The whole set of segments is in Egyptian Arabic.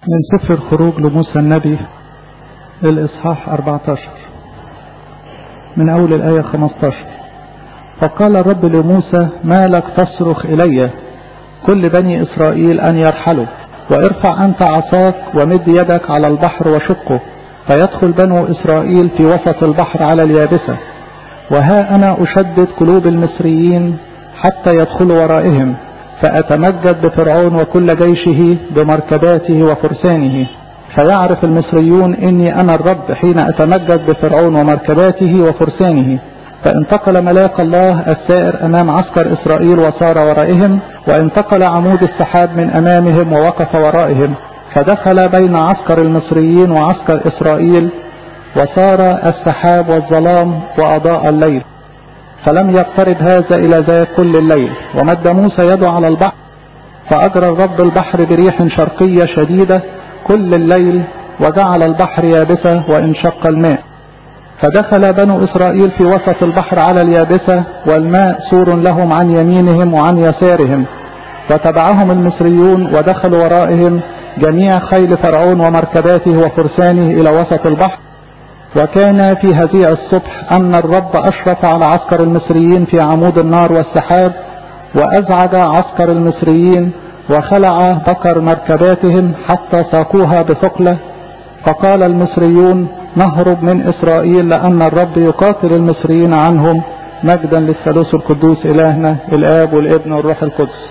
من سفر الخروج لموسى النبي الإصحاح 14 من أول الآية 15 فقال الرب لموسى ما لك تصرخ إلي كل بني إسرائيل أن يرحلوا وارفع أنت عصاك ومد يدك على البحر وشقه فيدخل بنو إسرائيل في وسط البحر على اليابسة وها أنا أشدد قلوب المصريين حتى يدخلوا ورائهم فأتمجد بفرعون وكل جيشه بمركباته وفرسانه فيعرف المصريون إني أنا الرب حين أتمجد بفرعون ومركباته وفرسانه فانتقل ملاك الله السائر أمام عسكر إسرائيل وصار ورائهم وانتقل عمود السحاب من أمامهم ووقف ورائهم فدخل بين عسكر المصريين وعسكر إسرائيل وصار السحاب والظلام وأضاء الليل فلم يقترب هذا إلى ذاك كل الليل ومد موسى يده على البحر فأجرى الرب البحر بريح شرقية شديدة كل الليل وجعل البحر يابسة وانشق الماء فدخل بنو إسرائيل في وسط البحر على اليابسة والماء سور لهم عن يمينهم وعن يسارهم فتبعهم المصريون ودخلوا ورائهم جميع خيل فرعون ومركباته وفرسانه إلى وسط البحر وكان في هزيع الصبح أن الرب أشرف على عسكر المصريين في عمود النار والسحاب وأزعج عسكر المصريين وخلع بكر مركباتهم حتى ساقوها بثقلة فقال المصريون نهرب من إسرائيل لأن الرب يقاتل المصريين عنهم مجدا للثالوث القدوس إلهنا الآب والابن والروح القدس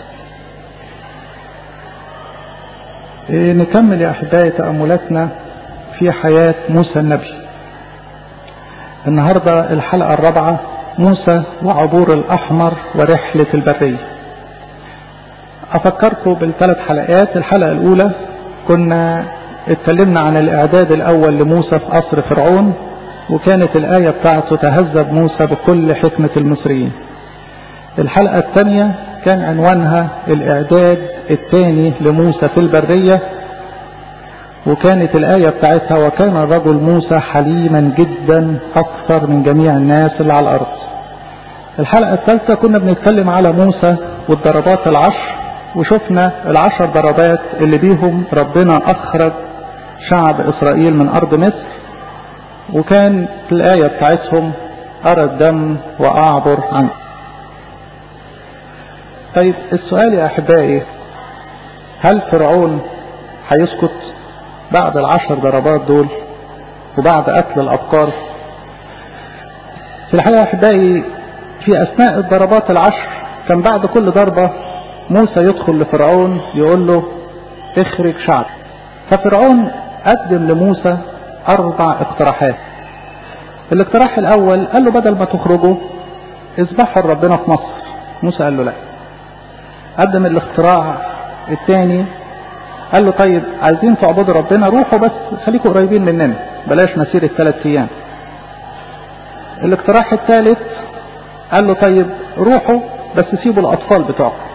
إيه نكمل يا أحبائي تأملاتنا في حياة موسى النبي النهاردة الحلقة الرابعة موسى وعبور الأحمر ورحلة البرية أفكركم بالثلاث حلقات الحلقة الأولى كنا اتكلمنا عن الإعداد الأول لموسى في قصر فرعون وكانت الآية بتاعته تهذب موسى بكل حكمة المصريين الحلقة الثانية كان عنوانها الإعداد الثاني لموسى في البرية وكانت الآية بتاعتها وكان الرجل موسى حليما جدا أكثر من جميع الناس اللي على الأرض الحلقة الثالثة كنا بنتكلم على موسى والضربات العشر وشفنا العشر ضربات اللي بيهم ربنا أخرج شعب إسرائيل من أرض مصر وكان الآية بتاعتهم أرى الدم وأعبر عنه طيب السؤال يا أحبائي هل فرعون هيسكت بعد العشر ضربات دول وبعد قتل الأبقار في الحقيقة يا أحبائي في أثناء الضربات العشر كان بعد كل ضربة موسى يدخل لفرعون يقول له اخرج شعب ففرعون قدم لموسى أربع اقتراحات الاقتراح الأول قال له بدل ما تخرجوا اذبحوا ربنا في مصر موسى قال له لا قدم الاختراع الثاني قال له طيب عايزين تعبدوا ربنا روحوا بس خليكم قريبين مننا بلاش مسيرة ثلاث ايام الاقتراح الثالث قال له طيب روحوا بس سيبوا الاطفال بتوعكم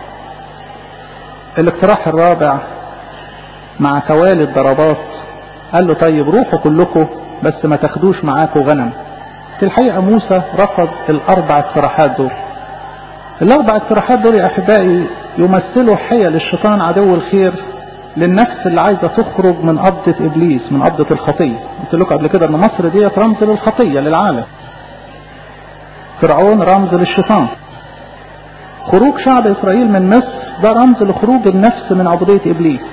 الاقتراح الرابع مع توالي الضربات قال له طيب روحوا كلكم بس ما تاخدوش معاكم غنم في الحقيقة موسى رفض الاربع اقتراحات دول الاربع اقتراحات دول يا احبائي يمثلوا حيل الشيطان عدو الخير للنفس اللي عايزة تخرج من قبضة ابليس من قبضة الخطية قلت لكم قبل كده ان مصر ديت رمز للخطية للعالم فرعون رمز للشيطان خروج شعب اسرائيل من مصر ده رمز لخروج النفس من عبودية ابليس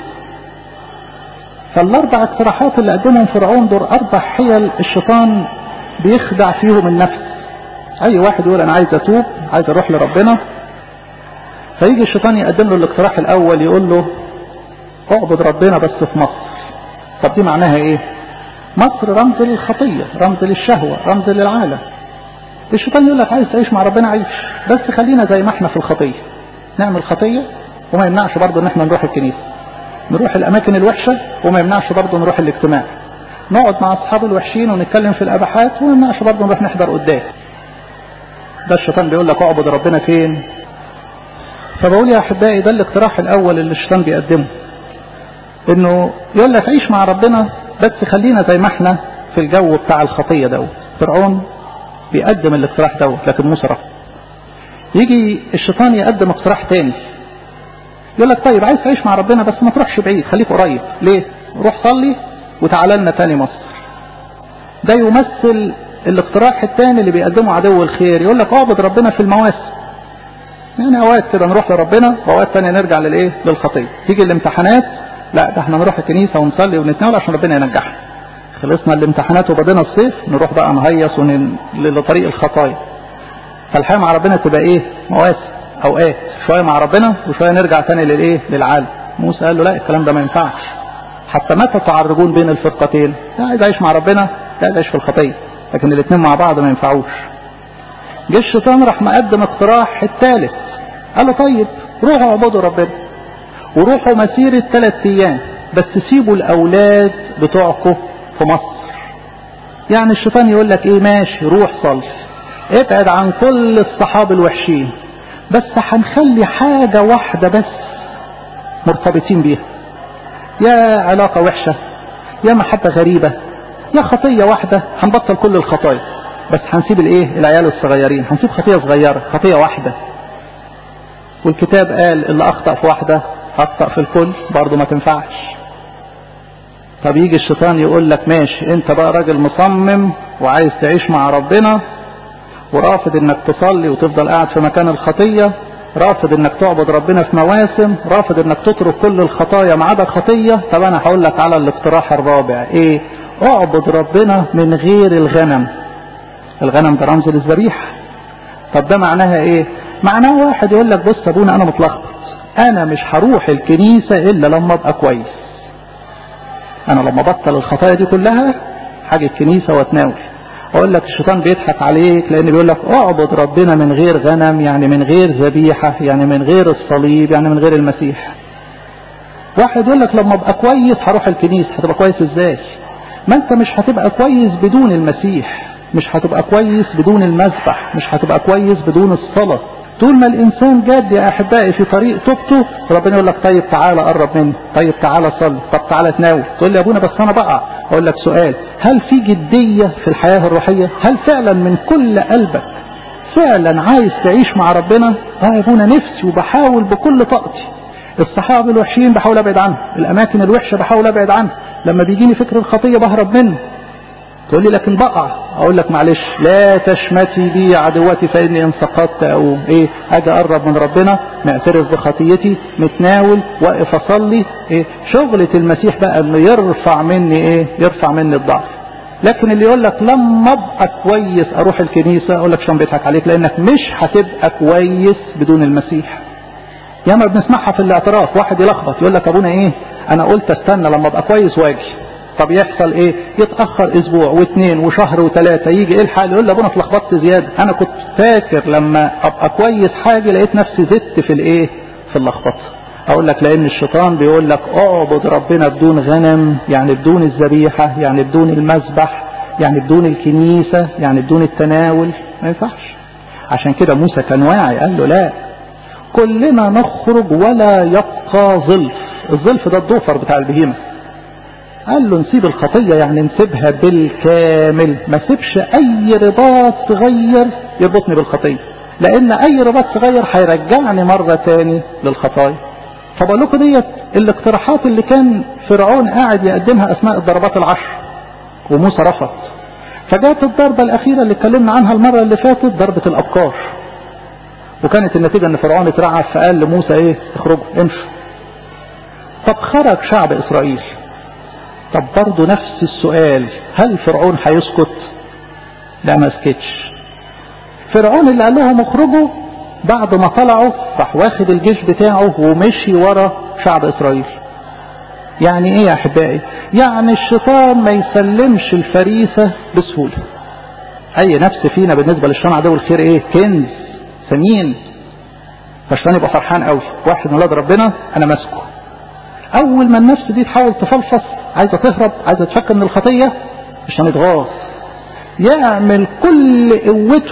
فالاربع اقتراحات اللي قدمهم فرعون دول اربع حيل الشيطان بيخدع فيهم النفس اي واحد يقول انا عايز اتوب عايز اروح لربنا فيجي الشيطان يقدم له الاقتراح الاول يقول له اعبد ربنا بس في مصر طب دي معناها ايه مصر رمز للخطية رمز للشهوة رمز للعالم الشيطان يقول لك عايز تعيش مع ربنا عيش بس خلينا زي ما احنا في الخطية نعمل خطية وما يمنعش برضه ان احنا نروح الكنيسة نروح الاماكن الوحشة وما يمنعش برضه نروح الاجتماع نقعد مع اصحاب الوحشين ونتكلم في الاباحات وما يمنعش برضه نروح نحضر قدام ده الشيطان بيقول لك اعبد ربنا فين فبقول يا احبائي ده الاقتراح الاول اللي الشيطان بيقدمه انه يقول لك عيش مع ربنا بس خلينا زي ما احنا في الجو بتاع الخطية دوت فرعون بيقدم الاقتراح دوت لكن موسى رفض يجي الشيطان يقدم اقتراح تاني يقول لك طيب عايز تعيش مع ربنا بس ما تروحش بعيد خليك قريب ليه روح صلي وتعالى لنا تاني مصر ده يمثل الاقتراح الثاني اللي بيقدمه عدو الخير يقول لك اعبد ربنا في المواسم يعني اوقات كده نروح لربنا واوقات ثانيه نرجع للايه للخطيه تيجي الامتحانات لا ده احنا نروح الكنيسه ونصلي ونتناول عشان ربنا ينجحنا خلصنا الامتحانات وبدينا الصيف نروح بقى نهيص ون... لطريق الخطايا فالحياه مع ربنا تبقى ايه مواسم اوقات شويه مع ربنا وشويه نرجع تاني للايه للعالم موسى قال له لا الكلام ده ما ينفعش حتى متى تعرجون بين الفرقتين لا عايز اعيش مع ربنا لا عايز اعيش في الخطيه لكن الاثنين مع بعض ما ينفعوش جه الشيطان راح مقدم اقتراح الثالث قال له طيب روحوا اعبدوا ربنا وروحوا مسيرة ثلاث ايام بس سيبوا الاولاد بتوعكم في مصر يعني الشيطان يقول لك ايه ماشي روح صلي ابعد عن كل الصحاب الوحشين بس هنخلي حاجة واحدة بس مرتبطين بيها يا علاقة وحشة يا محبة غريبة يا خطية واحدة هنبطل كل الخطايا بس هنسيب الايه العيال الصغيرين هنسيب خطية صغيرة خطية واحدة والكتاب قال اللي اخطأ في واحدة اخطأ في الكل برضه ما تنفعش طب يجي الشيطان يقول لك ماشي انت بقى راجل مصمم وعايز تعيش مع ربنا ورافض انك تصلي وتفضل قاعد في مكان الخطية رافض انك تعبد ربنا في مواسم رافض انك تترك كل الخطايا ما عدا خطية طب انا هقول لك على الاقتراح الرابع ايه اعبد ربنا من غير الغنم الغنم ده رمز للذبيحة طب ده معناها ايه معناه واحد يقول لك بص ابونا انا متلخبط انا مش هروح الكنيسة الا لما ابقى كويس انا لما بطل الخطايا دي كلها حاجة الكنيسة واتناول اقول لك الشيطان بيضحك عليك لان بيقول لك اعبد ربنا من غير غنم يعني من غير ذبيحة يعني من غير الصليب يعني من غير المسيح واحد يقول لك لما ابقى كويس هروح الكنيسة هتبقى كويس ازاي ما انت مش هتبقى كويس بدون المسيح مش هتبقى كويس بدون المذبح مش هتبقى كويس بدون الصلاة طول ما الانسان جاد يا احبائي في طريق توبته ربنا يقول لك طيب تعالى قرب مني طيب تعالى صلي طب تعالى تناول تقول لي يا ابونا بس انا بقع اقول لك سؤال هل في جدية في الحياة الروحية هل فعلا من كل قلبك فعلا عايز تعيش مع ربنا اه يا ابونا نفسي وبحاول بكل طاقتي الصحاب الوحشين بحاول ابعد عنهم الاماكن الوحشة بحاول ابعد عنها لما بيجيني فكر الخطية بهرب منه تقول لي لكن بقع اقول لك معلش لا تشمتي بي عدوتي فاني ان سقطت او ايه اجي اقرب من ربنا معترف بخطيتي متناول واقف اصلي ايه شغلة المسيح بقى انه يرفع مني ايه يرفع مني الضعف لكن اللي يقول لك لما ابقى كويس اروح الكنيسة اقول لك شلون بيضحك عليك لانك مش هتبقى كويس بدون المسيح ياما بنسمعها في الاعتراف واحد يلخبط يقول لك ابونا ايه انا قلت استنى لما ابقى كويس واجي طب يحصل ايه يتأخر اسبوع واثنين وشهر وثلاثة يجي ايه الحال يقول لي ابونا اتلخبطت زيادة انا كنت فاكر لما ابقى كويس حاجة لقيت نفسي زدت في الايه في اللخبطة اقول لك لان الشيطان بيقول لك اعبد ربنا بدون غنم يعني بدون الذبيحة يعني بدون المذبح يعني بدون الكنيسة يعني بدون التناول ما ينفعش عشان كده موسى كان واعي قال له لا كلنا نخرج ولا يبقى ظلف الظلف ده الضوفر بتاع البهيمه قال له نسيب الخطية يعني نسيبها بالكامل ما سيبش اي رباط صغير يربطني بالخطية لان اي رباط صغير هيرجعني مرة تاني للخطايا فبقول لكم ديت الاقتراحات اللي كان فرعون قاعد يقدمها اثناء الضربات العشر وموسى رفض فجاءت الضربة الاخيرة اللي اتكلمنا عنها المرة اللي فاتت ضربة الابكار وكانت النتيجة ان فرعون اترعب فقال لموسى ايه اخرجوا امشوا طب خرج شعب اسرائيل طب برضه نفس السؤال هل فرعون هيسكت لا ما سكتش فرعون اللي قال لهم اخرجوا بعد ما طلعوا راح واخد الجيش بتاعه ومشي ورا شعب اسرائيل يعني ايه يا احبائي يعني الشيطان ما يسلمش الفريسة بسهولة اي نفس فينا بالنسبة للشيطان عدو الخير ايه كنز ثمين فالشيطان يبقى فرحان قوي واحد من ولاد ربنا انا ماسكه اول ما النفس دي تحاول تفلفص عايزة تهرب عايزة تفك من الخطية عشان يتغاظ يعمل كل قوته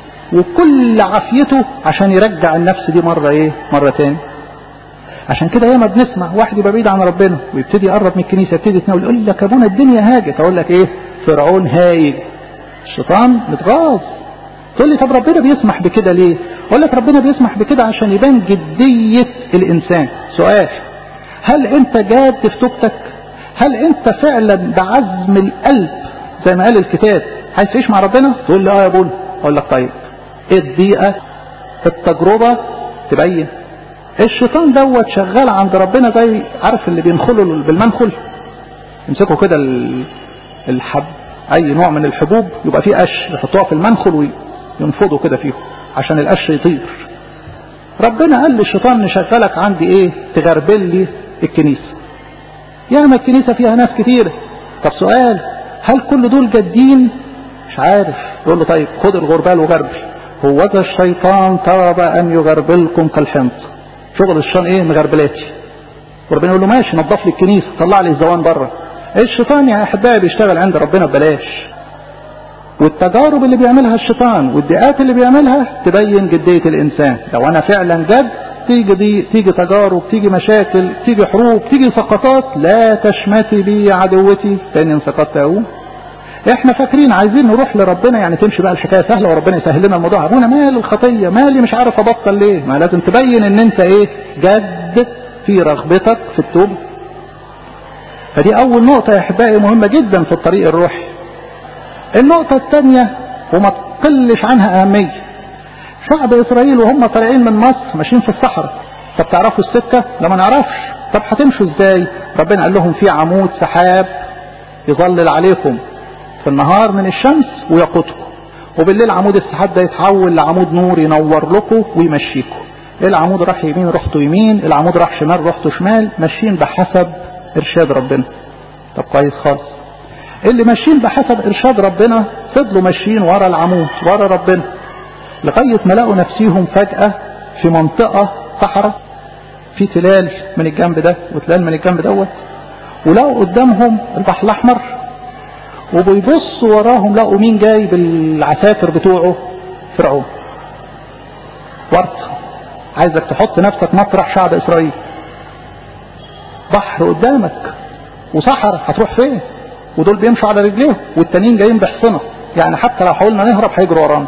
وكل عافيته عشان يرجع النفس دي مرة ايه مرة تاني عشان كده ياما بنسمع واحد يبقى بعيد عن ربنا ويبتدي يقرب من الكنيسة يبتدي يتناول يقول لك ابونا الدنيا هاجت اقول لك ايه فرعون هايج الشيطان متغاظ تقول لي طب ربنا بيسمح بكده ليه اقول لك ربنا بيسمح بكده عشان يبان جدية الانسان سؤال هل انت جاد في توبتك هل انت فعلا بعزم القلب زي ما قال الكتاب عايز تعيش مع ربنا تقول لي اه يا ابونا اقول لك طيب ايه الضيقه التجربه تبين الشيطان دوت شغال عند ربنا زي عارف اللي بينخلوا بالمنخل يمسكوا كده الحب اي نوع من الحبوب يبقى فيه قش يحطوها في المنخل وينفضوا كده فيه عشان القش يطير ربنا قال للشيطان نشغلك عندي ايه تغربل لي الكنيسه ياما الكنيسه فيها ناس كتيره طب سؤال هل كل دول جادين مش عارف يقول له طيب خد الغربال وغربل هو ذا الشيطان طلب ان يغربلكم كالحمص شغل الشيطان ايه مغربلاتي وربنا يقول له ماشي نظف لي الكنيسه طلع لي الزوان بره الشيطان يا احبائي بيشتغل عند ربنا ببلاش والتجارب اللي بيعملها الشيطان والدقات اللي بيعملها تبين جدية الإنسان لو أنا فعلا جد تيجي دي تيجي تجارب تيجي مشاكل تيجي حروب تيجي سقطات لا تشمتي بي عدوتي فإن إن سقطت أقوم احنا فاكرين عايزين نروح لربنا يعني تمشي بقى الحكايه سهله وربنا يسهل لنا الموضوع ابونا مال الخطيه مالي مش عارف ابطل ليه ما لازم تبين ان انت ايه جد في رغبتك في التوبه فدي اول نقطه يا احبائي مهمه جدا في الطريق الروحي النقطة الثانية وما تقلش عنها أهمية شعب إسرائيل وهم طالعين من مصر ماشيين في الصحراء طب تعرفوا السكة؟ لا ما نعرفش طب هتمشوا ازاي؟ ربنا قال لهم في عمود سحاب يظلل عليكم في النهار من الشمس ويقودكم وبالليل عمود السحاب ده يتحول لعمود نور ينور لكم ويمشيكم العمود راح يمين رحتوا يمين العمود راح شمال رحتوا شمال ماشيين بحسب إرشاد ربنا طب كويس خالص اللي ماشيين بحسب ارشاد ربنا فضلوا ماشيين ورا العمود ورا ربنا لغاية ما لقوا نفسيهم فجأة في منطقة صحراء في تلال من الجنب ده وتلال من الجنب دوت ولقوا قدامهم البحر الأحمر وبيبصوا وراهم لقوا مين جاي بالعساكر بتوعه فرعون ورط عايزك تحط نفسك مطرح شعب إسرائيل بحر قدامك وصحراء هتروح فين ودول بيمشوا على رجليهم والتانيين جايين بحصنة يعني حتى لو حاولنا نهرب هيجروا ورانا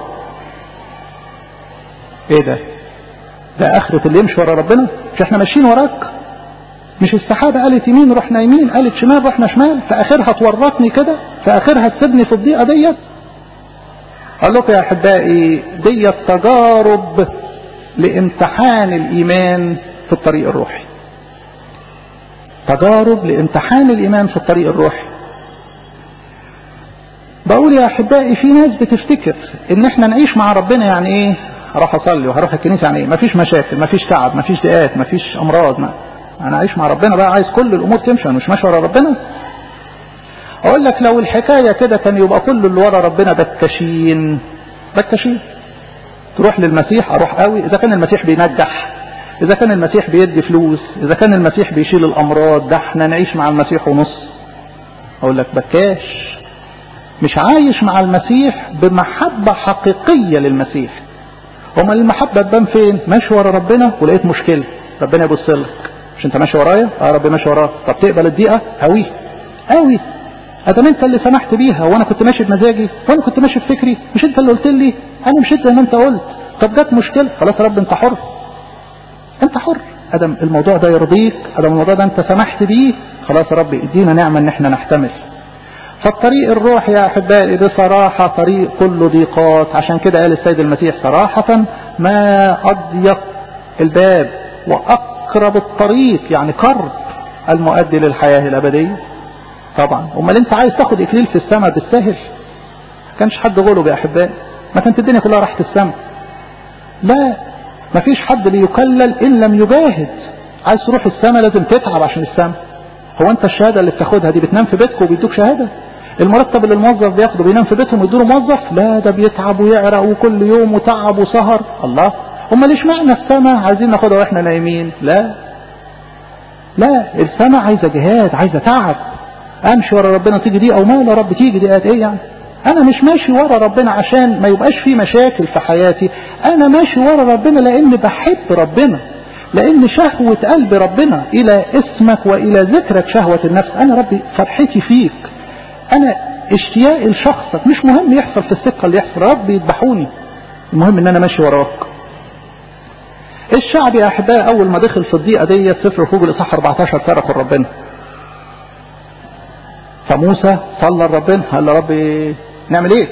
ايه ده ده اخرة اللي يمشي ورا ربنا مش احنا ماشيين وراك مش السحابة قالت يمين رحنا يمين قالت شمال رحنا شمال في اخرها تورطني كده في اخرها تسيبني في الضيقة ديت قال لكم يا احبائي ديت تجارب لامتحان الايمان في الطريق الروحي تجارب لامتحان الايمان في الطريق الروحي بقول يا احبائي في ناس بتفتكر ان احنا نعيش مع ربنا يعني ايه هروح اصلي وهروح الكنيسه يعني ايه مفيش مشاكل مفيش تعب مفيش ضيقات مفيش امراض ما. انا اعيش مع ربنا بقى عايز كل الامور تمشي انا مش ماشي ورا ربنا اقول لك لو الحكايه كده كان يبقى كل اللي ورا ربنا بكاشين بكاشين تروح للمسيح اروح قوي اذا كان المسيح بينجح اذا كان المسيح بيدي فلوس اذا كان المسيح بيشيل الامراض ده احنا نعيش مع المسيح ونص اقول لك بكاش مش عايش مع المسيح بمحبة حقيقية للمسيح هما المحبة تبان فين ماشي ورا ربنا ولقيت مشكلة ربنا يبص لك مش انت ماشي ورايا اه ربنا ماشي وراك طب تقبل الدقيقة قوي قوي ادام انت اللي سمحت بيها وانا كنت ماشي بمزاجي وانا كنت ماشي بفكري مش انت اللي قلت لي انا مشيت زي ما انت قلت طب جت مشكلة خلاص يا رب انت حر انت حر ادم الموضوع ده يرضيك ادم الموضوع ده انت سمحت بيه خلاص يا رب ادينا نعمة ان احنا نحتمل فالطريق الروح يا أحبائي بصراحة طريق كله ضيقات عشان كده قال السيد المسيح صراحة ما أضيق الباب وأقرب الطريق يعني قرب المؤدي للحياة الأبدية طبعا أمال أنت عايز تاخد إكليل في السماء بالسهل كانش حد غلب يا أحبائي ما كانت الدنيا كلها راحت السماء لا ما فيش حد بيكلل إن لم يجاهد عايز تروح السماء لازم تتعب عشان السماء هو انت الشهاده اللي بتاخدها دي بتنام في بيتك وبيدوك شهاده المرتب اللي الموظف بياخده بينام في بيتهم ويدوا موظف لا ده بيتعب ويعرق وكل يوم وتعب وسهر الله امال ليش معنى السماء عايزين ناخدها واحنا نايمين لا لا السماء عايزه جهاد عايزه تعب امشي ورا ربنا تيجي دي او ما يا رب تيجي دي ايه يعني انا مش ماشي ورا ربنا عشان ما يبقاش في مشاكل في حياتي انا ماشي ورا ربنا لان بحب ربنا لان شهوة قلب ربنا الى اسمك والى ذكرك شهوة النفس انا ربي فرحتي فيك انا اشتياقي لشخصك مش مهم يحصل في السكة اللي يحصل ربي يذبحوني المهم ان انا ماشي وراك الشعب يا احبائي اول ما دخل في الضيقه دي سفر الخروج الاصحاح 14 تركوا ربنا فموسى صلى لربنا قال له ربي نعمل ايه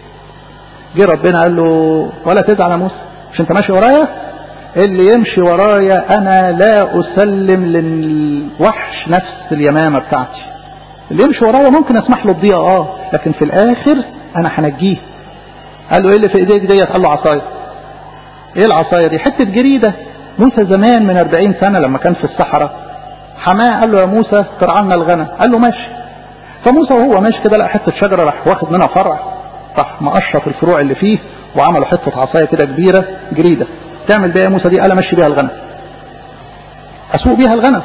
جه ربنا قال له ولا تزعل يا موسى مش انت ماشي ورايا اللي يمشي ورايا انا لا اسلم للوحش نفس اليمامة بتاعتي اللي يمشي ورايا ممكن اسمح له بضيقة اه لكن في الاخر انا هنجيه قال له ايه اللي في ايديك ديت قال له عصايه ايه العصايه دي حته جريده موسى زمان من 40 سنه لما كان في الصحراء حماه قال له يا موسى ترعلنا الغنم قال له ماشي فموسى وهو ماشي كده لقى حته شجره راح واخد منها فرع راح مقشط الفروع اللي فيه وعملوا حته عصايه كده كبيره جريده تعمل بيها موسى دي قال امشي بيها الغنم اسوق بيها الغنم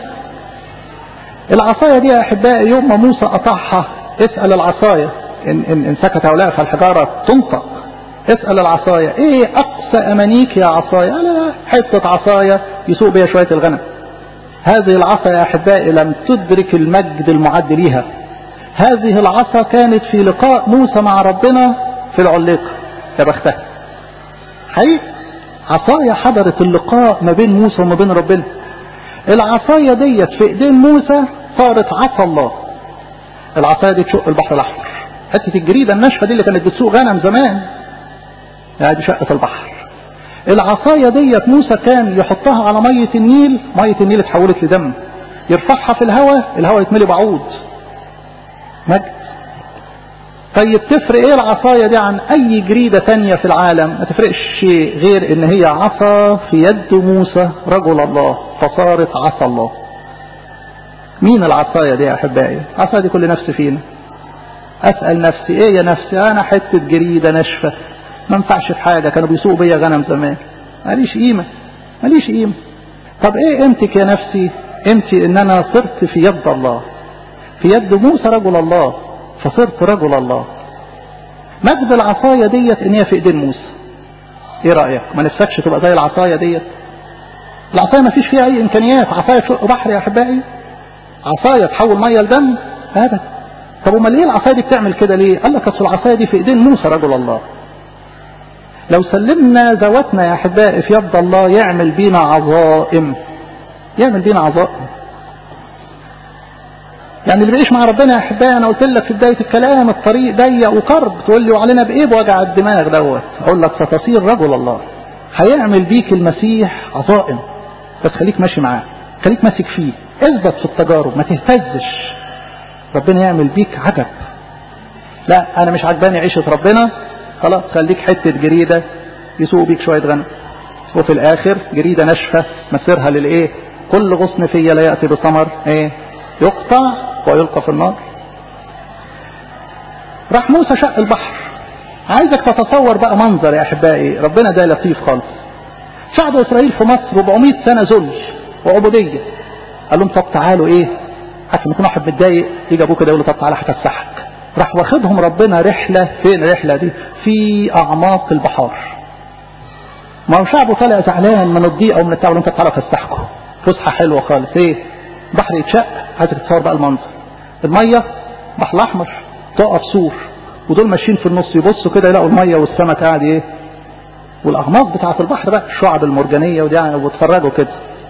العصايه دي يا احبائي يوم ما موسى قطعها اسال العصايه ان ان, إن سكت هؤلاء فالحجاره تنطق اسال العصايه ايه اقصى امانيك يا عصايه لا حته عصايه يسوق بيها شويه الغنم هذه العصا يا احبائي لم تدرك المجد المعد ليها هذه العصا كانت في لقاء موسى مع ربنا في العليقه يا بختها حقيقي عصايا حضرت اللقاء ما بين موسى وما بين ربنا العصاية ديت في ايدين موسى صارت عصا الله العصاية دي تشق البحر الاحمر حتة الجريدة الناشفة دي اللي كانت بتسوق غنم زمان يعني دي شقة البحر العصاية ديت موسى كان يحطها على مية النيل مية النيل اتحولت لدم يرفعها في الهواء الهواء يتملي بعوض مجد طيب تفرق ايه العصاية دي عن اي جريدة تانية في العالم ما تفرقش شيء غير ان هي عصا في يد موسى رجل الله فصارت عصا الله مين العصاية دي يا احبائي العصاية دي كل نفس فينا اسأل نفسي ايه يا نفسي انا حتة جريدة ناشفة ما انفعش في حاجة كانوا بيسوقوا بيا غنم زمان ماليش قيمة ماليش قيمة طب ايه قيمتك يا نفسي قيمتي ان انا صرت في يد الله في يد موسى رجل الله فصرت رجل الله مجد العصاية ديت ان هي في ايدين موسى ايه رأيك ما نفسكش تبقى زي العصاية ديت العصاية ما فيش فيها اي امكانيات عصاية شق بحر يا احبائي عصاية تحول مية لدم ابدا طب امال ايه العصاية دي بتعمل كده ليه قال لك اصل العصاية دي في ايدين موسى رجل الله لو سلمنا ذواتنا يا احبائي في يد الله يعمل بينا عظائم يعمل بينا عظائم يعني اللي بيعيش مع ربنا يا احبائي انا قلت لك في بدايه الكلام الطريق ضيق وقرب تقول لي وعلينا بايه بوجع الدماغ دوت اقول لك ستصير رجل الله هيعمل بيك المسيح عظائم بس خليك ماشي معاه خليك ماسك فيه اثبت في التجارب ما تهتزش ربنا يعمل بيك عجب لا انا مش عجباني عيشه ربنا خلاص خليك حته جريده يسوق بيك شويه غنم وفي الاخر جريده ناشفه مسيرها للايه كل غصن فيا لا ياتي بثمر ايه يقطع ويلقى في النار راح موسى شق البحر عايزك تتصور بقى منظر يا احبائي ربنا ده لطيف خالص شعب اسرائيل في مصر 400 سنه ذل وعبوديه قال لهم طب تعالوا ايه عشان يكون واحد متضايق يجي ابوه كده يقول له طب تعالى هتفسحك راح واخدهم ربنا رحله فين الرحله دي في اعماق البحار ما هو شعبه طالع زعلان من الضيقه ومن التعب انت تعالى فسحكم فسحه حلوه خالص ايه بحر يتشق عايزك تتصور بقى المنظر الميه بحر الاحمر تقف سور ودول ماشيين في النص يبصوا كده يلاقوا الميه والسمك قاعد ايه والاغماق بتاعه البحر بقى الشعب المرجانيه ودي يعني وبتفرجوا كده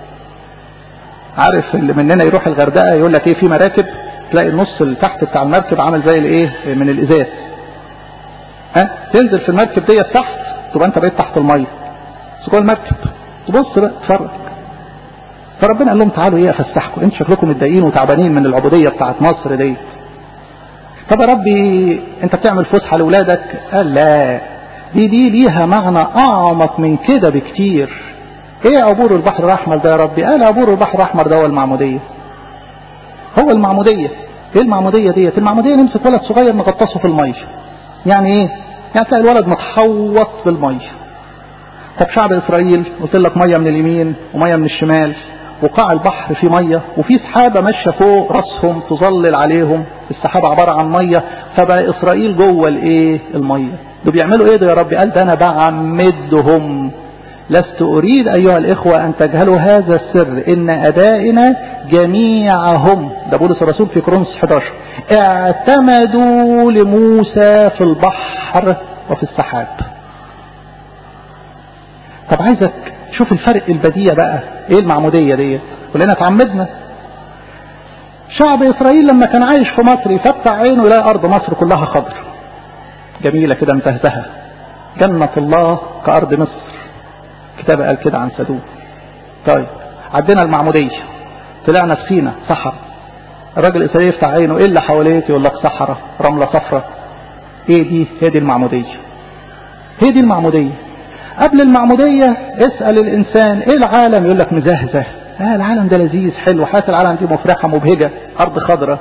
عارف اللي مننا يروح الغردقه يقول لك ايه في مراكب تلاقي النص اللي تحت بتاع المركب عامل زي الايه من الازاز ها تنزل في المركب ديت تحت تبقى انت بقيت تحت الميه جوه المركب تبص بقى تتفرج فربنا قال لهم تعالوا ايه افسحكم انتوا شكلكم متضايقين وتعبانين من العبوديه بتاعت مصر ديت طب يا ربي انت بتعمل فسحه لاولادك قال لا دي دي ليها معنى اعمق من كده بكتير ايه عبور البحر الاحمر ده يا ربي قال عبور البحر الاحمر ده هو المعموديه هو المعموديه ايه المعموديه ديت المعموديه نمسك ولد صغير نغطسه في الميه يعني ايه يعني تلاقي الولد متحوط بالميه طب شعب اسرائيل قلت لك ميه من اليمين وميه من الشمال وقاع البحر فيه ميه وفي سحابه ماشيه فوق راسهم تظلل عليهم السحابه عباره عن ميه فبقى اسرائيل جوه الايه الميه دول بيعملوا ايه ده يا ربي قال ده انا بعمدهم لست اريد ايها الاخوه ان تجهلوا هذا السر ان ابائنا جميعهم ده بولس الرسول في كورنثوس 11 اعتمدوا لموسى في البحر وفي السحاب طب عايزك شوف الفرق البديع بقى ايه المعمودية دي كلنا اتعمدنا شعب إسرائيل لما كان عايش في مصر يفتح عينه يلاقي أرض مصر كلها خضر جميلة كده متهتها جنة الله كأرض مصر كتاب قال كده عن سدوم طيب عدينا المعمودية طلعنا في سينا صحراء الراجل الإسرائيلي يفتح عينه إيه اللي حواليه يقول لك صحراء رملة صفراء إيه دي هي دي المعمودية هي دي المعمودية قبل المعمودية اسأل الإنسان إيه العالم يقول لك مزهزه آه العالم ده لذيذ حلو حياة العالم دي مفرحة مبهجة أرض خضراء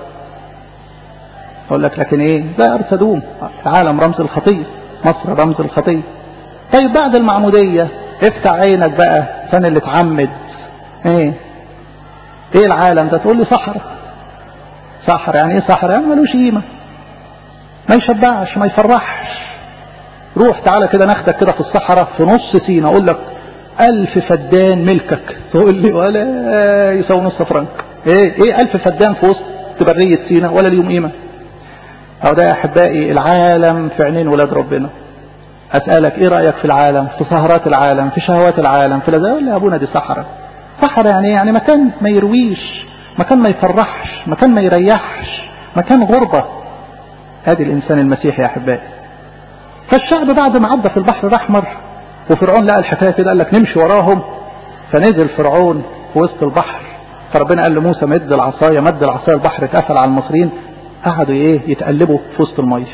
أقول لك لكن إيه ده أرض سدوم العالم رمز الخطية مصر رمز الخطية طيب بعد المعمودية افتح عينك بقى سنة اللي اتعمد ايه ايه العالم ده تقول لي صحراء صحراء يعني ايه صحراء يعني ملوش قيمة ما يشبعش ما يفرحش روح تعالى كده ناخدك كده في الصحراء في نص سينا اقول لك ألف فدان ملكك تقول لي ولا يساوي نص فرنك ايه ايه ألف فدان في وسط برية سينا ولا ليهم قيمة أو ده يا أحبائي العالم في عينين ولاد ربنا أسألك إيه رأيك في العالم في سهرات العالم في شهوات العالم في لذا ولا أبونا دي صحراء صحراء يعني يعني مكان ما يرويش مكان ما يفرحش مكان ما يريحش مكان غربة ادي الإنسان المسيحي يا أحبائي فالشعب بعد ما عدى في البحر الأحمر وفرعون لقى الحكاية كده قال لك نمشي وراهم فنزل فرعون في وسط البحر فربنا قال لموسى مد العصاية مد العصاية البحر اتقفل على المصريين قعدوا ايه يتقلبوا في وسط المية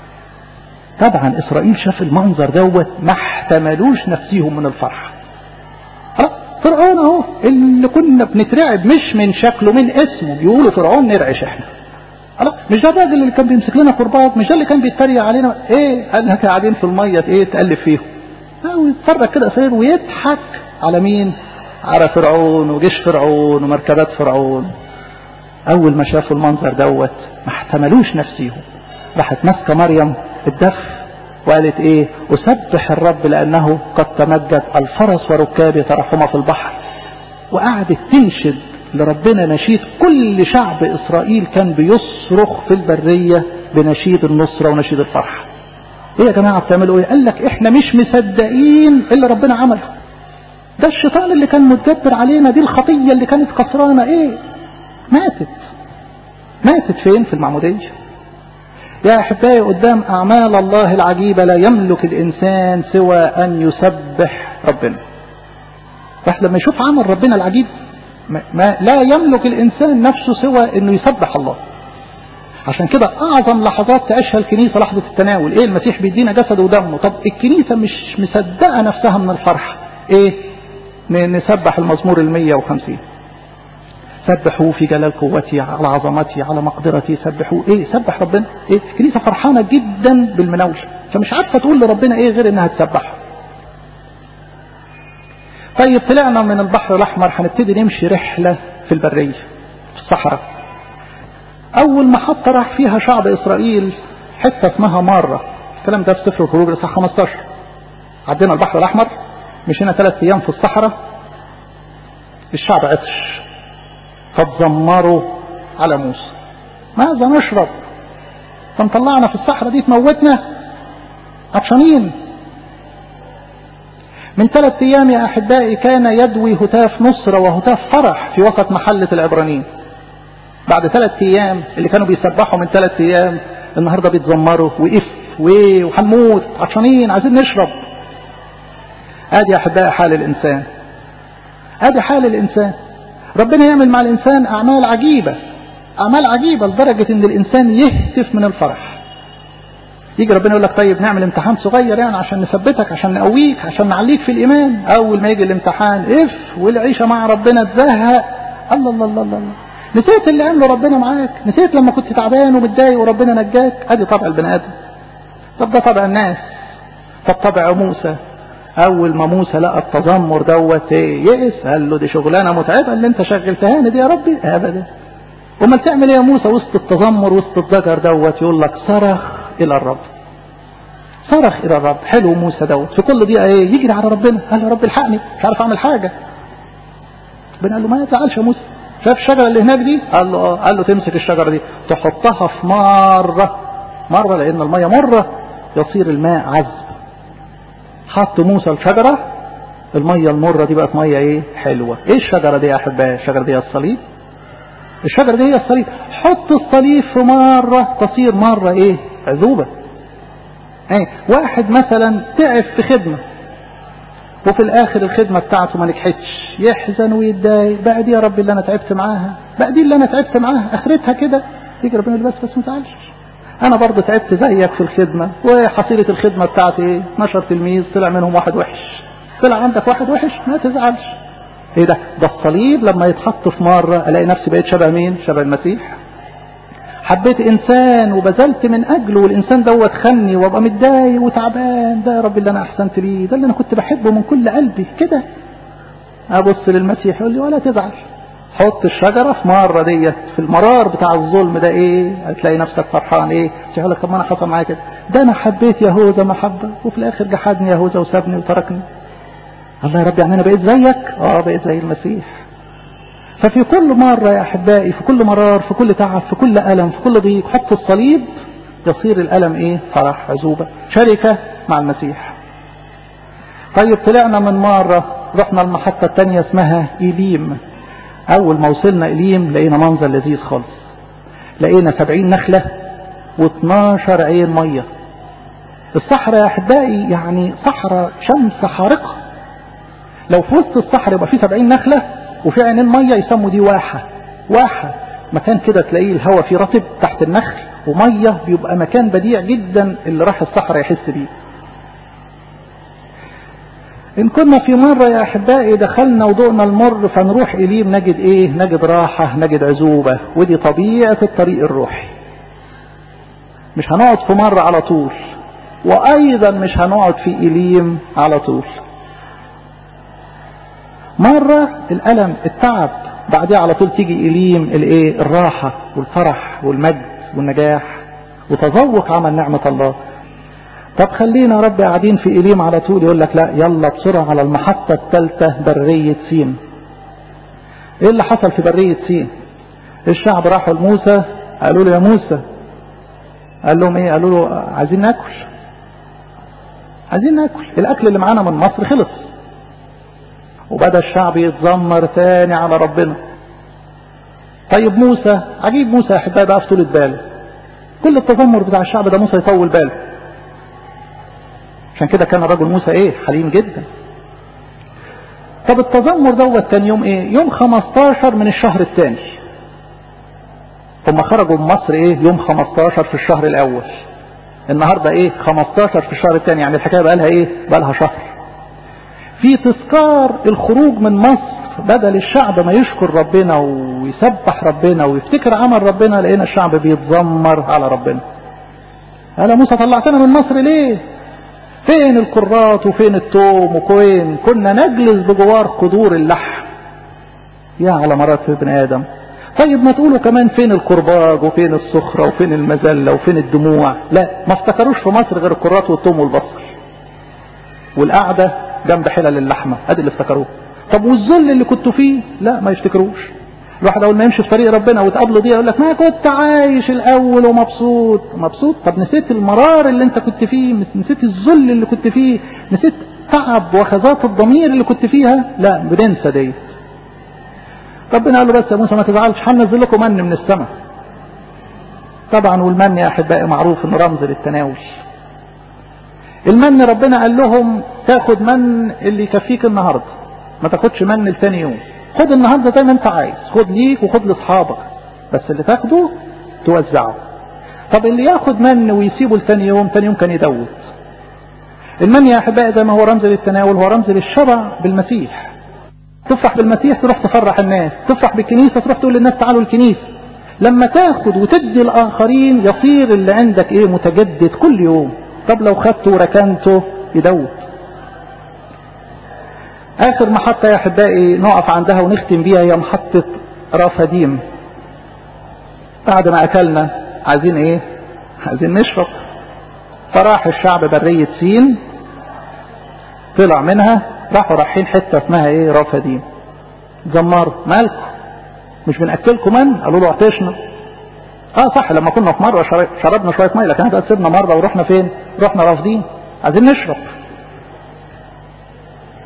طبعا اسرائيل شاف المنظر دوت ما احتملوش نفسيهم من الفرح فرعون اهو اللي كنا بنترعب مش من شكله من اسمه بيقولوا فرعون نرعش احنا مش ده الراجل اللي كان بيمسك لنا قربات مش ده اللي كان بيتريق علينا ايه احنا قاعدين في الميه ايه تقلب فيهم ويتفرج كده اسرائيل ويضحك على مين على فرعون وجيش فرعون ومركبات فرعون اول ما شافوا المنظر دوت ما احتملوش نفسيهم راحت ماسكه مريم الدف وقالت ايه اسبح الرب لانه قد تمجد الفرس وركابه ترحمه في البحر وقعدت تنشد لربنا نشيد كل شعب اسرائيل كان بيصرخ في البريه بنشيد النصره ونشيد الفرح ايه يا جماعه بتعملوا ايه قال لك احنا مش مصدقين اللي ربنا عمله ده الشيطان اللي كان متجبر علينا دي الخطيه اللي كانت كسرانه ايه ماتت ماتت فين في المعموديه يا أحبائي قدام أعمال الله العجيبة لا يملك الإنسان سوى أن يسبح ربنا واحد لما يشوف عمل ربنا العجيب ما لا يملك الإنسان نفسه سوى أنه يسبح الله عشان كده أعظم لحظات تعيشها الكنيسة لحظة التناول إيه المسيح بيدينا جسده ودمه طب الكنيسة مش مصدقة نفسها من الفرح إيه نسبح المزمور المية وخمسين سبحوا في جلال قوتي على عظمتي على مقدرتي سبحوا ايه سبح ربنا ايه الكنيسه فرحانه جدا بالمناوله فمش عارفه تقول لربنا ايه غير انها تسبحه طيب طلعنا من البحر الاحمر هنبتدي نمشي رحله في البريه في الصحراء اول محطه راح فيها شعب اسرائيل حته اسمها ماره الكلام ده في سفر الخروج الاصحاح 15 عدينا البحر الاحمر مشينا ثلاث ايام في الصحراء الشعب عطش فتزمروا على موسى ماذا نشرب فنطلعنا في الصحراء دي تموتنا عطشانين من ثلاث ايام يا احبائي كان يدوي هتاف نصرة وهتاف فرح في وسط محلة العبرانيين بعد ثلاث ايام اللي كانوا بيسبحوا من ثلاث ايام النهارده بيتزمروا واف وايه وهنموت عطشانين عايزين نشرب ادي يا احبائي حال الانسان ادي حال الانسان ربنا يعمل مع الإنسان أعمال عجيبة أعمال عجيبة لدرجة إن الإنسان يهتف من الفرح يجي ربنا يقول لك طيب نعمل امتحان صغير يعني عشان نثبتك عشان نقويك عشان نعليك في الإيمان أول ما يجي الامتحان اف والعيشة مع ربنا تزهق الله الله الله الله نسيت اللي عمله ربنا معاك نسيت لما كنت تعبان ومتضايق وربنا نجاك ادي طبع البني ادم طب ده طبع الناس طب طبع موسى اول ما موسى لقى التذمر دوت يئس قال له دي شغلانه متعبه اللي انت شغلتهاني دي يا ربي ابدا امال تعمل ايه يا موسى وسط التذمر وسط الضجر دوت يقول لك صرخ الى الرب صرخ الى الرب حلو موسى دوت في كل دقيقه ايه يجري على ربنا قال له رب الحقني مش عارف اعمل حاجه ربنا قال له ما تزعلش يا موسى شاف الشجره اللي هناك دي قال له اه قال له تمسك الشجره دي تحطها في مره مره لان الميه مره يصير الماء عذب حط موسى الشجرة المية المرة دي بقت مية ايه حلوة ايه الشجرة دي يا احبائي الشجرة دي الصليب الشجرة دي هي الصليب حط الصليب في مرة تصير مرة ايه عذوبة ايه واحد مثلا تعب في خدمة وفي الاخر الخدمة بتاعته ما نجحتش يحزن ويتضايق بقى دي يا رب اللي انا تعبت معاها بقى دي اللي انا تعبت معاها اخرتها كده يجي ربنا بس بس ما تزعلش انا برضه تعبت زيك في الخدمة وحصيلة الخدمة بتاعتي ايه 12 تلميذ طلع منهم واحد وحش طلع عندك واحد وحش ما تزعلش ايه ده ده الصليب لما يتحط في مرة الاقي نفسي بقيت شبه مين شبه المسيح حبيت انسان وبذلت من اجله والانسان دوت خني وابقى متضايق وتعبان ده يا رب اللي انا احسنت ليه ده اللي انا كنت بحبه من كل قلبي كده ابص للمسيح يقول لي ولا تزعل حط الشجرة في مرة ديت في المرار بتاع الظلم ده ايه هتلاقي نفسك فرحان ايه يقول لك طب ما انا حصل معايا كده ده انا حبيت يهوذا محبة وفي الاخر جحدني يهوذا وسابني وتركني الله يا رب يعني انا بقيت زيك اه بقيت زي المسيح ففي كل مرة يا أحبائي في كل مرار في كل تعب في كل ألم في كل ضيق حط الصليب يصير الألم إيه فرح عزوبة شركة مع المسيح طيب طلعنا من مرة رحنا المحطة الثانية اسمها إيليم أول ما وصلنا إيليم لقينا منظر لذيذ خالص لقينا سبعين نخلة و12 عين مية الصحراء يا أحبائي يعني صحراء شمس حارقة لو في وسط الصحراء يبقى فيه سبعين نخلة وفي عينين مية يسموا دي واحة واحة مكان كده تلاقيه الهواء فيه رطب تحت النخل ومية بيبقى مكان بديع جدا اللي راح الصحراء يحس بيه إن كنا في مرة يا أحبائي دخلنا وضوءنا المر فنروح إليم نجد إيه نجد راحة نجد عزوبة ودي طبيعة الطريق الروحي مش هنقعد في مرة على طول وأيضا مش هنقعد في إليم على طول مرة الألم التعب بعدها على طول تيجي إليم الإيه الراحة والفرح والمجد والنجاح وتذوق عمل نعمة الله طب خلينا يا رب قاعدين في إليم على طول يقول لك لا يلا بسرعة على المحطة الثالثة برية سين ايه اللي حصل في برية سين الشعب راحوا لموسى قالوا له يا موسى قال لهم ايه قالوا له عايزين ناكل عايزين ناكل الاكل اللي معانا من مصر خلص وبدأ الشعب يتذمر تاني على ربنا طيب موسى عجيب موسى يا احبائي بقى في طولة باله كل التذمر بتاع الشعب ده موسى يطول باله عشان كده كان الرجل موسى ايه حليم جدا طب التذمر دوت كان يوم ايه يوم 15 من الشهر الثاني هم خرجوا من مصر ايه يوم 15 في الشهر الاول النهارده ايه 15 في الشهر الثاني يعني الحكايه بقى لها ايه بقى لها شهر في تذكار الخروج من مصر بدل الشعب ما يشكر ربنا ويسبح ربنا ويفتكر عمل ربنا لقينا الشعب بيتذمر على ربنا قال موسى طلعتنا من مصر ليه فين الكرات وفين التوم وكوين كنا نجلس بجوار قدور اللحم يا على مرات ابن ادم طيب ما تقولوا كمان فين الكرباج وفين الصخرة وفين المذلة وفين الدموع لا ما افتكروش في مصر غير الكرات والتوم والبصل والقعدة جنب حلل اللحمة ادي اللي افتكروه طب والذل اللي كنتوا فيه لا ما يفتكروش الواحد اول ما يمشي في طريق ربنا وتقابله دي يقول لك ما كنت عايش الاول ومبسوط مبسوط طب نسيت المرار اللي انت كنت فيه نسيت الذل اللي كنت فيه نسيت تعب وخزات الضمير اللي كنت فيها لا بننسى دي ربنا قال له بس يا موسى ما تزعلش هنزل لكم من من السماء طبعا والمن يا احبائي معروف انه رمز للتناول المن ربنا قال لهم تاخد من اللي يكفيك النهارده ما تاخدش من لتاني يوم خد النهارده زي ما انت عايز خد ليك وخد لاصحابك بس اللي تاخده توزعه طب اللي ياخد من ويسيبه لتاني يوم تاني يوم كان يدوت المن يا احبائي زي ما هو رمز للتناول هو رمز للشبع بالمسيح تفرح بالمسيح تروح تفرح الناس تفرح بالكنيسه تروح تقول للناس تعالوا الكنيسه لما تاخد وتدي الاخرين يصير اللي عندك ايه متجدد كل يوم طب لو خدته وركنته يدوت اخر محطة يا احبائي نقف عندها ونختم بيها هي محطة رافديم بعد ما اكلنا عايزين ايه عايزين نشرب فراح الشعب برية سين طلع منها راحوا رايحين حتة اسمها ايه رافديم زمروا مالكم مش بنأكلكم من قالوا له عطشنا اه صح لما كنا في مرة شربنا شوية مية لكن احنا سيبنا مرة ورحنا فين رحنا رافدين عايزين نشرب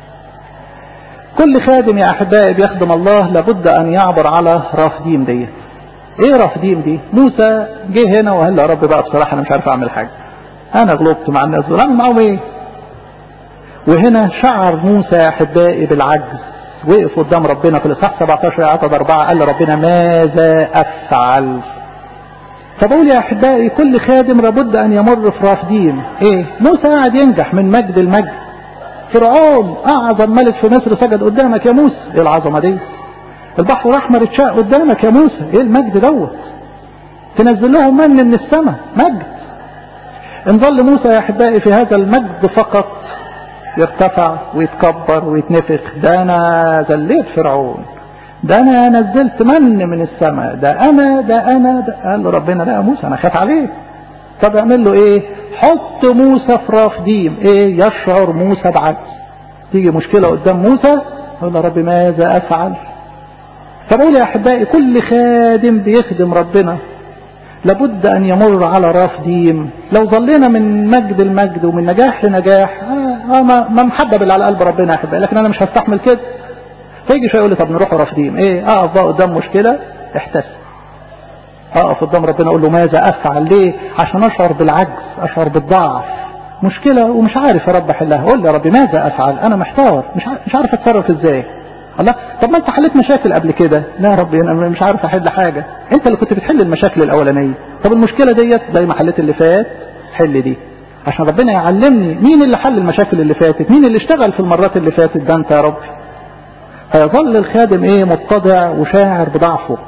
كل خادم يا احبائي بيخدم الله لابد ان يعبر على رافدين ديت ايه رافدين دي موسى جه هنا وقال له يا رب بقى بصراحة انا مش عارف اعمل حاجة انا غلطت مع الناس دول اعمل معاهم ايه وهنا شعر موسى يا احبائي بالعجز وقف قدام ربنا في الاصحاح 17 عدد 4 قال لربنا ماذا افعل فبقول يا احبائي كل خادم لابد ان يمر في رافدين ايه موسى قاعد ينجح من مجد المجد فرعون اعظم ملك في مصر سجد قدامك يا موسى ايه العظمه دي البحر الاحمر اتشاق قدامك يا موسى ايه المجد دوت تنزل لهم من من السماء مجد ان ظل موسى يا احبائي في هذا المجد فقط يرتفع ويتكبر ويتنفخ ده انا ذليت فرعون ده انا نزلت من من السماء ده انا ده انا ده قال له ربنا لا يا موسى انا خاف عليه طب اعمل له ايه حط موسى في رافديم ايه يشعر موسى بعجز تيجي مشكلة قدام موسى يقول له رب ماذا افعل فبقول يا احبائي كل خادم بيخدم ربنا لابد ان يمر على رافديم لو ظلينا من مجد المجد ومن نجاح لنجاح آه ما محبب اللي على قلب ربنا يا احبائي لكن انا مش هستحمل كده فيجي شويه يقول لي طب نروح رافدين ايه اقف بقى قدام مشكله احتسب اقف قدام ربنا اقول له ماذا افعل ليه عشان اشعر بالعجز اشعر بالضعف مشكله ومش عارف يا رب احلها قول لي يا رب ماذا افعل انا محتار مش عارف مش عارف اتصرف ازاي الله طب ما انت حليت مشاكل قبل كده لا يا رب انا مش عارف احل حاجه انت اللي كنت بتحل المشاكل الاولانيه طب المشكله ديت زي ما حليت اللي فات حل دي عشان ربنا يعلمني مين اللي حل المشاكل اللي فاتت مين اللي اشتغل في المرات اللي فاتت ده انت يا رب فيظل الخادم ايه متضع وشاعر بضعفه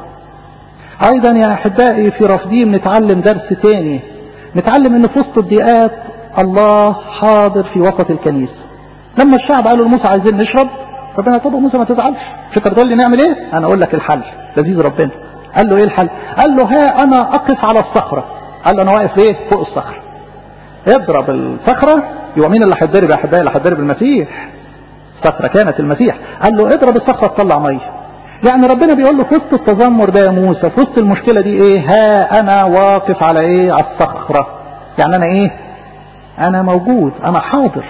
ايضا يا احبائي في رفضيم نتعلم درس تاني نتعلم ان في وسط الضيقات الله حاضر في وسط الكنيسة لما الشعب قالوا لموسى عايزين نشرب ربنا طب موسى ما تزعلش مش انت بتقول لي نعمل ايه انا اقول لك الحل لذيذ ربنا قال له ايه الحل قال له ها انا اقف على الصخرة قال له انا واقف ايه فوق الصخرة اضرب الصخرة يبقى مين اللي هيتضرب يا احبائي اللي هيتضرب المسيح الصخرة كانت المسيح قال له اضرب الصخرة تطلع مية يعني ربنا بيقول له في وسط التذمر ده يا موسى في وسط المشكلة دي ايه ها انا واقف على ايه على الصخرة يعني انا ايه انا موجود انا حاضر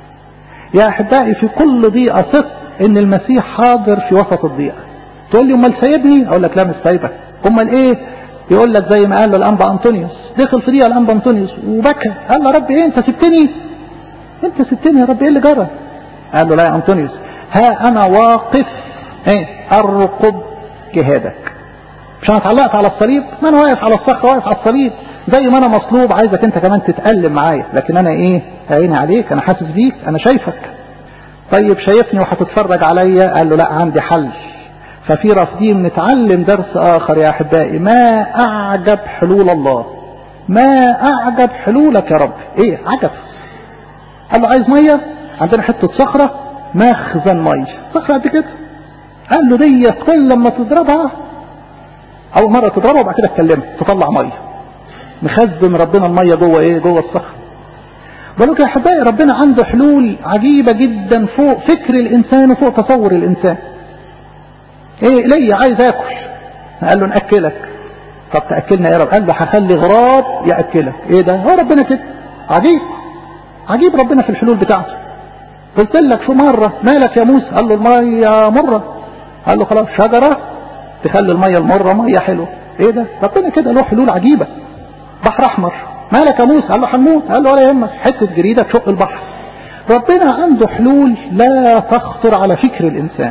يا احبائي في كل ضيقة ثق ان المسيح حاضر في وسط الضيقة تقول لي امال سايبني اقول لك لا مش سايبك امال ايه يقول لك زي ما قال له الانبا انطونيوس دخل في ضيقة الانبا انطونيوس وبكى قال له رب ايه انت سبتني انت سبتني يا رب ايه اللي جرى قال له لا يا انطونيوس ها انا واقف ايه ارقب جهادك مش انا اتعلقت على الصليب ما انا واقف على الصخره واقف على الصليب زي ما انا مصلوب عايزك انت كمان تتألم معايا لكن انا ايه عيني عليك انا حاسس بيك انا شايفك طيب شايفني وهتتفرج عليا قال له لا عندي حل ففي رفضين نتعلم درس اخر يا احبائي ما اعجب حلول الله ما اعجب حلولك يا رب ايه عجب قال له عايز ميه عندنا حته صخره مخزن ميه صخره قد كده قال له دي كل لما تضربها اول مره تضربها وبعد كده تكلمها تطلع ميه مخزن ربنا الميه جوه ايه جوه الصخر بقولك يا احبائي ربنا عنده حلول عجيبه جدا فوق فكر الانسان وفوق تصور الانسان ايه ليا عايز اكل قال له ناكلك طب تاكلنا ايه رب قال له هخلي غراب ياكلك ايه ده هو ربنا كده عجيب عجيب ربنا في الحلول بتاعته قلت لك في مرة مالك يا موسى قال له المية مرة قال له خلاص شجرة تخلي المية المرة مية حلوة ايه ده ربنا كده له حلول عجيبة بحر احمر مالك يا موسى قال له هنموت قال له ولا يهمك حتة جريدة تشق البحر ربنا عنده حلول لا تخطر على فكر الانسان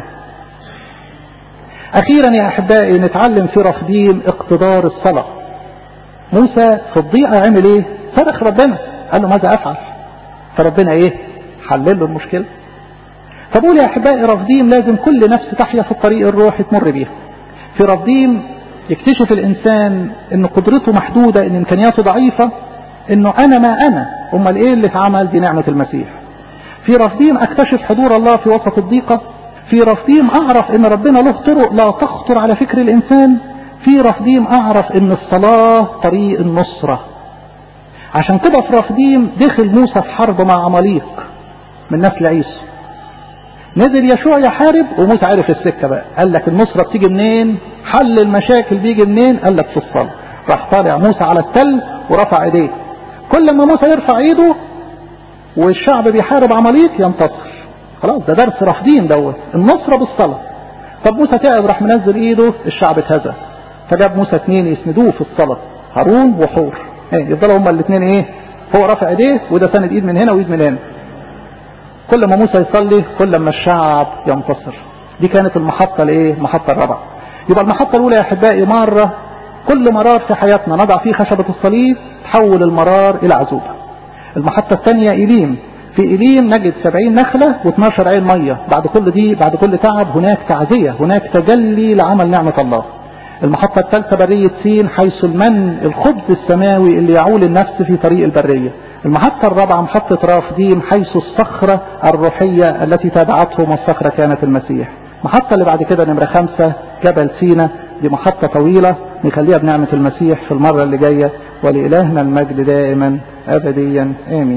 اخيرا يا احبائي نتعلم في رفضيم اقتدار الصلاة موسى في الضيقة عمل ايه صرخ ربنا قال له ماذا افعل فربنا ايه حلل له المشكلة فبقول يا احبائي رفضيم لازم كل نفس تحيا في الطريق الروحي تمر بيها في رفضيم يكتشف الانسان ان قدرته محدودة ان امكانياته ضعيفة انه انا ما انا امال ايه اللي اتعمل دي نعمة المسيح في رفضيم اكتشف حضور الله في وسط الضيقة في رفضيم اعرف ان ربنا له طرق لا تخطر على فكر الانسان في رفضيم اعرف ان الصلاة طريق النصرة عشان كده في رفضيم دخل موسى في حرب مع عماليق من نسل عيسى نزل يشوع يحارب وموسى عرف السكة بقى قال لك النصرة بتيجي منين حل المشاكل بيجي منين قال لك في الصلاة راح طالع موسى على التل ورفع ايديه كل ما موسى يرفع ايده والشعب بيحارب عماليق ينتصر خلاص ده درس رافضين دوت النصرة بالصلاة طب موسى تعب راح منزل ايده الشعب اتهزم فجاب موسى اثنين يسندوه في الصلاة هارون وحور ايه يفضلوا هما الاثنين ايه هو رافع ايديه وده سند ايد من هنا وايد من هنا كل ما موسى يصلي كل ما الشعب ينتصر دي كانت المحطة الايه المحطة الرابعة يبقى المحطة الاولى يا احبائي مرة كل مرار في حياتنا نضع فيه خشبة الصليب تحول المرار الى عزوبة المحطة الثانية إليم في إليم نجد سبعين نخلة و12 عين مية بعد كل دي بعد كل تعب هناك تعزية هناك تجلي لعمل نعمة الله المحطة الثالثة برية سين حيث المن الخبز السماوي اللي يعول النفس في طريق البرية المحطة الرابعة محطة رافديم حيث الصخرة الروحية التي تابعتهم والصخرة كانت المسيح المحطة اللي بعد كده نمرة خمسة جبل سينا دي محطة طويلة نخليها بنعمة المسيح في المرة اللي جاية ولإلهنا المجد دائما أبديا آمين